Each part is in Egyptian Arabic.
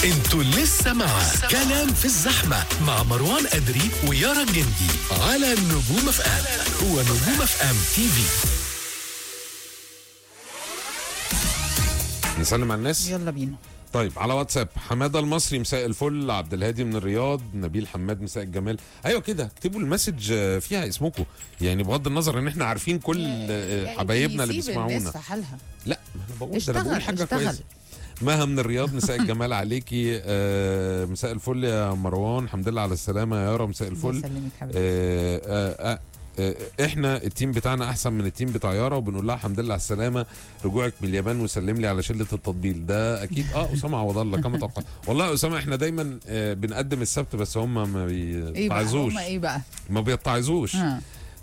انتوا لسه مع كلام في الزحمة مع مروان أدري ويارا جندي على نجوم اف ام هو نجوم اف ام تي في نسلم على الناس يلا بينا طيب على واتساب حماده المصري مساء الفل عبد الهادي من الرياض نبيل حماد مساء الجمال ايوه كده اكتبوا المسج آه، فيها اسمكم يعني بغض النظر ان احنا عارفين كل آه، حبايبنا اللي سيب الناس بيسمعونا في حالها لا ما انا بقول ده انا اشتغل بقول حاجه اشتغل كويسه مها من الرياض مساء الجمال عليكي آه مساء الفل يا مروان الحمد لله على السلامه يا يارا مساء الله الفل يسلمك حبيبي آه آه آه آه، احنا التيم بتاعنا احسن من التيم بتاع يارا وبنقول لها الحمد لله على السلامه رجوعك من اليابان وسلم لي على شله التطبيل ده اكيد اه اسامه عوض الله كما توقع والله يا اسامه احنا دايما آه بنقدم السبت بس هم ما ايه بقى بيتعظوش هما ايه بقى ما بيتعظوش ها.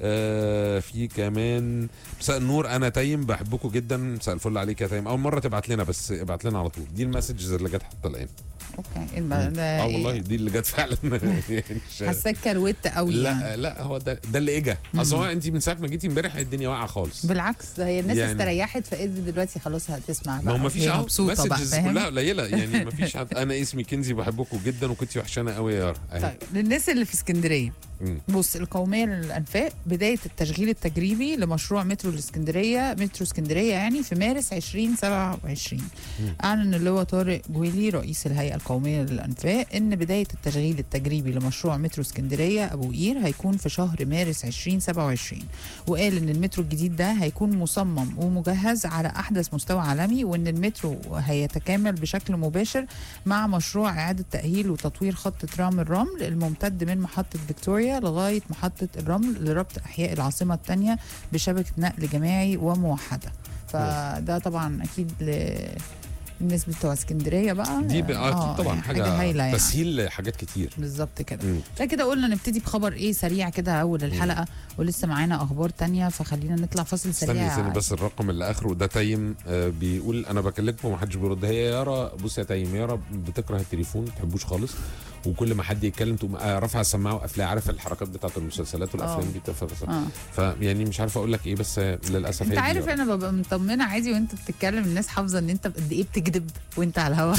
آه في كمان مساء النور انا تايم بحبكم جدا مساء الفل عليك يا تايم اول مره تبعت لنا بس ابعت لنا على طول دي المسجز اللي جت حتى الان اوكي إيه بقى ده اه إيه؟ والله دي اللي جت فعلا يعني مش- حاساك كروت قوي يعني. لا لا هو ده ده اللي اجى اصل هو انت من ساعه ما جيتي امبارح الدنيا واقعه خالص بالعكس ده هي الناس يعني- استريحت فإيدي دلوقتي خلاص هتسمع ما بقى هو ما فيش وهي اهو مبسوطه بقى مسجز فاهم كلها قليله يعني ما فيش حد انا اسمي كنزي بحبكم جدا وكنتي وحشانه قوي يا يارا أهي. طيب للناس اللي في اسكندريه مم. بص القوميه للانفاق بدايه التشغيل التجريبي لمشروع مترو الاسكندريه مترو اسكندريه يعني في مارس 2027 اعلن اللواء طارق جويلي رئيس الهيئه القوميه للانفاق ان بدايه التشغيل التجريبي لمشروع مترو اسكندريه ابو قير هيكون في شهر مارس 2027 وقال ان المترو الجديد ده هيكون مصمم ومجهز على احدث مستوى عالمي وان المترو هيتكامل بشكل مباشر مع مشروع اعاده تاهيل وتطوير خط ترام الرمل الممتد من محطه فيكتوريا لغايه محطه الرمل لربط احياء العاصمه الثانيه بشبكه نقل جماعي وموحده فده طبعا اكيد ل... الناس بتوع اسكندريه بقى دي بقى آه، اكيد طبعا يعني حاجه, هايله يعني تسهيل حاجات كتير بالظبط كده مم. لا كده قلنا نبتدي بخبر ايه سريع كده اول الحلقه ولسه معانا اخبار تانية فخلينا نطلع فاصل استني سريع استني بس الرقم اللي اخره ده تايم آه بيقول انا بكلمكم ومحدش بيرد هي يارا بص يا تايم يارا بتكره التليفون ما بتحبوش خالص وكل ما حد يتكلم تقوم آه رافعه السماعه وقافله عارف الحركات بتاعت المسلسلات والافلام آه. دي بتف- اه فيعني مش عارف اقول لك ايه بس آه، للاسف انت هي دي عارف يارا. انا ببقى مطمنه عادي وانت بتتكلم الناس حافظه ان انت قد ايه بتكذب وانت على الهوا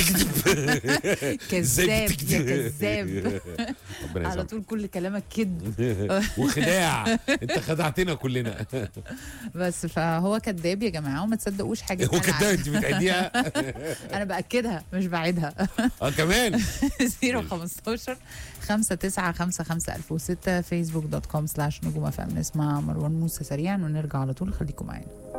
كذاب يا كذاب ربنا على يسامحك طول كل كلامك كذب وخداع انت خدعتنا كلنا بس فهو كذاب يا جماعه وما تصدقوش حاجه هو اتقال كده عنه. انت بتعيديها انا باكدها مش بعيدها اه كمان 015 5 9 5 5 1006 فيسبوك دوت كوم سلاش نجوم اف ام نسمع مروان موسى سريعا ونرجع على طول خليكم معانا